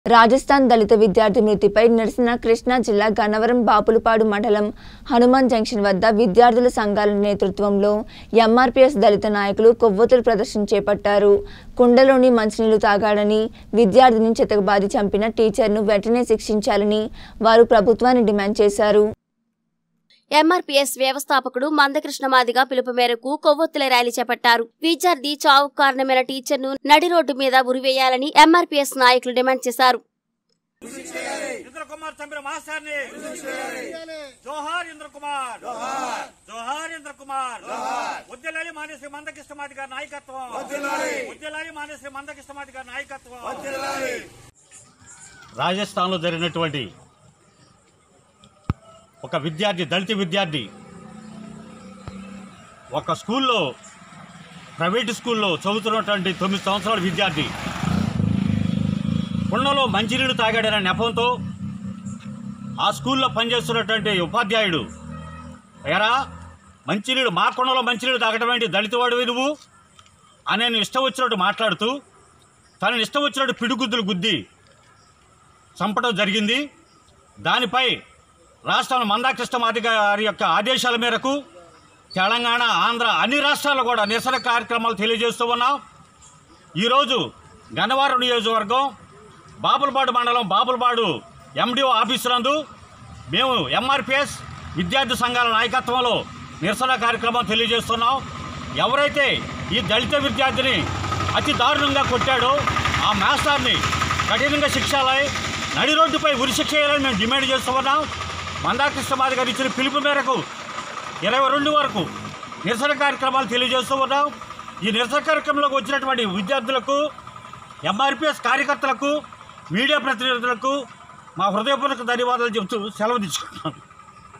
రాజస్థాన్ దళిత విద్యార్థి మృతిపై నిరసన కృష్ణా జిల్లా గన్నవరం బాపులపాడు మండలం హనుమాన్ జంక్షన్ వద్ద విద్యార్థుల సంఘాల నేతృత్వంలో ఎంఆర్పీఎస్ దళిత నాయకులు కొవ్వొత్తులు ప్రదర్శన చేపట్టారు కుండలోని మంచినీళ్లు తాగాడని విద్యార్థిని చితకబాది చంపిన టీచర్ను వెంటనే శిక్షించాలని వారు ప్రభుత్వాన్ని డిమాండ్ చేశారు ఎంఆర్పీఎస్ వ్యవస్థాపకుడు మందకృష్ణ మాదిగా పిలుపు మేరకు కొవ్వొత్తుల ర్యాలీ చేపట్టారు విద్యార్థి చావుకు కారణమైన టీచర్ను నడి రోడ్డు మీద ఉరివేయాలని ఎంఆర్పీఎస్ నాయకులు డిమాండ్ చేశారు ఇంద్ర కుమార్ చంపిన మాస్టర్ని జోహార్ ఇంద్ర కుమార్ జోహార్ ఇంద్ర కుమార్ ఉద్యలాలి మానేశ్రీ మందకృష్ణమాది గారి నాయకత్వం ఉద్యలాలి మానేశ్రీ మందకృష్ణమాది గారి నాయకత్వం రాజస్థాన్లో జరిగినటువంటి ఒక విద్యార్థి దళిత విద్యార్థి ఒక స్కూల్లో ప్రైవేట్ స్కూల్లో చదువుతున్నటువంటి తొమ్మిది సంవత్సరాల విద్యార్థి కుండలో మంచినీళ్ళు తాగాడనే నెపంతో ఆ స్కూల్లో పనిచేస్తున్నటువంటి ఉపాధ్యాయుడు ఎరా మంచినీళ్ళు మా కుండలో మంచినీళ్ళు తాగడం ఏంటి దళితవాడివి నువ్వు అని నేను ఇష్టం వచ్చినట్టు మాట్లాడుతూ తనని ఇష్టం వచ్చినట్టు పిడుగుద్దులు గుద్ది చంపడం జరిగింది దానిపై రాష్ట్రంలో మందాకృష్ణమాది గారి యొక్క ఆదేశాల మేరకు తెలంగాణ ఆంధ్ర అన్ని రాష్ట్రాల్లో కూడా నిరసన కార్యక్రమాలు తెలియజేస్తూ ఉన్నాం ఈరోజు గన్నవరం నియోజకవర్గం బాపులపాడు మండలం బాపులపాడు ఎండిఓ ఆఫీసు నందు మేము ఎంఆర్పిఎస్ విద్యార్థి సంఘాల నాయకత్వంలో నిరసన కార్యక్రమం తెలియజేస్తున్నాం ఎవరైతే ఈ దళిత విద్యార్థిని అతి దారుణంగా కొట్టాడో ఆ మాస్టర్ని కఠినంగా శిక్షాలై నడి రోడ్డుపై ఉరిశిక్ష చేయాలని మేము డిమాండ్ చేస్తూ ఉన్నాం మందాకృష్ణమాది గారు ఇచ్చిన పిలుపు మేరకు ఇరవై రెండు వరకు నిరసన కార్యక్రమాలు తెలియజేస్తూ ఉన్నాం ఈ నిరసన కార్యక్రమంలోకి వచ్చినటువంటి విద్యార్థులకు ఎంఆర్పిఎస్ కార్యకర్తలకు మీడియా ప్రతినిధులకు మా హృదయపూర్వక ధన్యవాదాలు చెబుతూ సెలవు తీసుకుంటున్నాను